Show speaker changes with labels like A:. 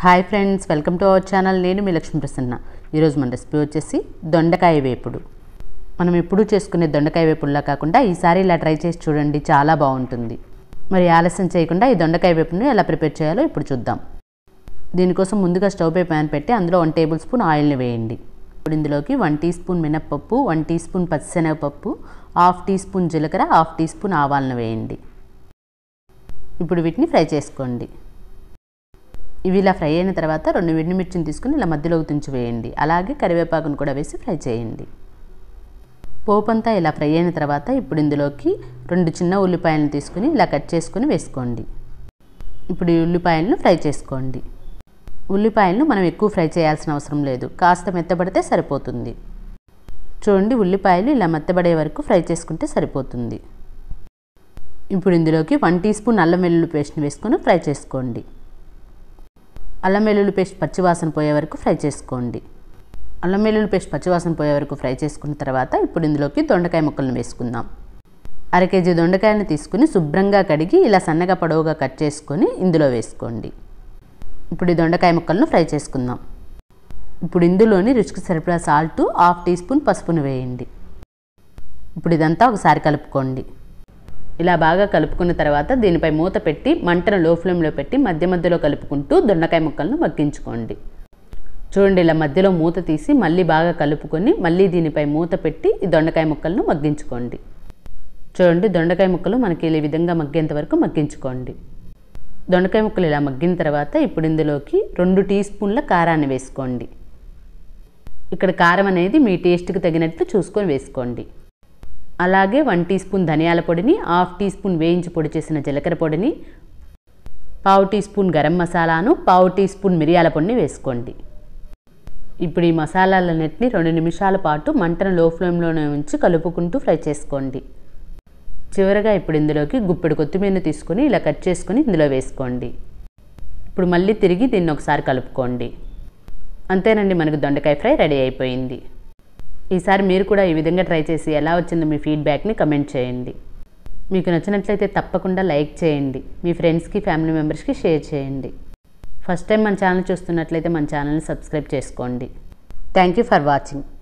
A: hi friends welcome to our channel నేను మీ లక్ష్మీ ప్రసన్న ఈరోజు మన రెసిపీ వచ్చేసి దొండకాయ వేపుడు మనం ఎప్పుడూ చేసుకునే దొండకాయ వేపుడులా కాకుండా ఈసారి ఇలా ట్రై చేసి చూడండి చాలా బాగుంటుంది మరి ఆలస్యం చేయకుండా ఈ దొండకాయ వేపుడుని ఎలా ప్రిపేర్ చేయాలో ఇప్పుడు చూద్దాం దీనికోసం ముందుగా స్టవ్ పై ప్యాన్ పెట్టి అందులో వన్ టేబుల్ స్పూన్ ఆయిల్ని వేయండి ఇప్పుడు ఇందులోకి వన్ టీ స్పూన్ మినప్పప్పు వన్ టీ స్పూన్ పచ్చిశనగపప్పు హాఫ్ టీ స్పూన్ జీలకర్ర హాఫ్ టీ స్పూన్ ఆవాలను వేయండి ఇప్పుడు వీటిని ఫ్రై చేసుకోండి ఇవి ఇలా ఫ్రై అయిన తర్వాత రెండు మిర్చిని తీసుకుని ఇలా మధ్యలోకి తుంచి వేయండి అలాగే కరివేపాకును కూడా వేసి ఫ్రై చేయండి పోపు అంతా ఇలా ఫ్రై అయిన తర్వాత ఇప్పుడు ఇందులోకి రెండు చిన్న ఉల్లిపాయలను తీసుకుని ఇలా కట్ చేసుకుని వేసుకోండి ఇప్పుడు ఈ ఉల్లిపాయలను ఫ్రై చేసుకోండి ఉల్లిపాయలను మనం ఎక్కువ ఫ్రై చేయాల్సిన అవసరం లేదు కాస్త మెత్తబడితే సరిపోతుంది చూడండి ఉల్లిపాయలు ఇలా మెత్తబడే వరకు ఫ్రై చేసుకుంటే సరిపోతుంది ఇప్పుడు ఇందులోకి వన్ టీ స్పూన్ అల్లం వెల్లుల్లి పేస్ట్ని వేసుకొని ఫ్రై చేసుకోండి అల్లం వెల్లుల్లి పేస్ట్ పచ్చివాసన పోయే వరకు ఫ్రై చేసుకోండి అల్లం వెల్లుల్లి పేస్ట్ పచ్చివాసన పోయే వరకు ఫ్రై చేసుకున్న తర్వాత ఇప్పుడు ఇందులోకి దొండకాయ ముక్కలను వేసుకుందాం అర కేజీ దొండకాయలను తీసుకుని శుభ్రంగా కడిగి ఇలా సన్నగా పొడవుగా కట్ చేసుకొని ఇందులో వేసుకోండి ఇప్పుడు ఈ దొండకాయ ముక్కలను ఫ్రై చేసుకుందాం ఇప్పుడు ఇందులోని రుచికి సరిపడా సాల్ట్ హాఫ్ టీ స్పూన్ పసుపును వేయండి ఇప్పుడు ఇదంతా ఒకసారి కలుపుకోండి ఇలా బాగా కలుపుకున్న తర్వాత దీనిపై మూత పెట్టి మంటను లో ఫ్లేమ్లో పెట్టి మధ్య మధ్యలో కలుపుకుంటూ దొండకాయ ముక్కలను మగ్గించుకోండి చూడండి ఇలా మధ్యలో మూత తీసి మళ్ళీ బాగా కలుపుకొని మళ్ళీ దీనిపై మూత పెట్టి ఈ దొండకాయ ముక్కలను మగ్గించుకోండి చూడండి దొండకాయ ముక్కలు మనకి ఈ విధంగా మగ్గేంత వరకు మగ్గించుకోండి దొండకాయ ముక్కలు ఇలా మగ్గిన తర్వాత ఇప్పుడు ఇందులోకి రెండు టీ స్పూన్ల కారాన్ని వేసుకోండి ఇక్కడ కారం అనేది మీ టేస్ట్కి తగినట్లు చూసుకొని వేసుకోండి అలాగే వన్ టీ స్పూన్ ధనియాల పొడిని హాఫ్ టీ స్పూన్ వేయించి పొడి చేసిన జీలకర్ర పొడిని పావు టీ స్పూన్ గరం మసాలాను పావు టీ స్పూన్ మిరియాల పొడిని వేసుకోండి ఇప్పుడు ఈ మసాలాలన్నింటినీ రెండు నిమిషాల పాటు మంటను లో ఫ్లేమ్లోనే ఉంచి కలుపుకుంటూ ఫ్రై చేసుకోండి చివరగా ఇప్పుడు ఇందులోకి గుప్పెడు కొత్తిమీరని తీసుకొని ఇలా కట్ చేసుకొని ఇందులో వేసుకోండి ఇప్పుడు మళ్ళీ తిరిగి దీన్ని ఒకసారి కలుపుకోండి అంతేనండి మనకు దొండకాయ ఫ్రై రెడీ అయిపోయింది ఈసారి మీరు కూడా ఈ విధంగా ట్రై చేసి ఎలా వచ్చిందో మీ ఫీడ్బ్యాక్ని కమెంట్ చేయండి మీకు నచ్చినట్లయితే తప్పకుండా లైక్ చేయండి మీ ఫ్రెండ్స్కి ఫ్యామిలీ మెంబర్స్కి షేర్ చేయండి ఫస్ట్ టైం మన ఛానల్ చూస్తున్నట్లయితే మన ఛానల్ని సబ్స్క్రైబ్ చేసుకోండి థ్యాంక్ యూ ఫర్ వాచింగ్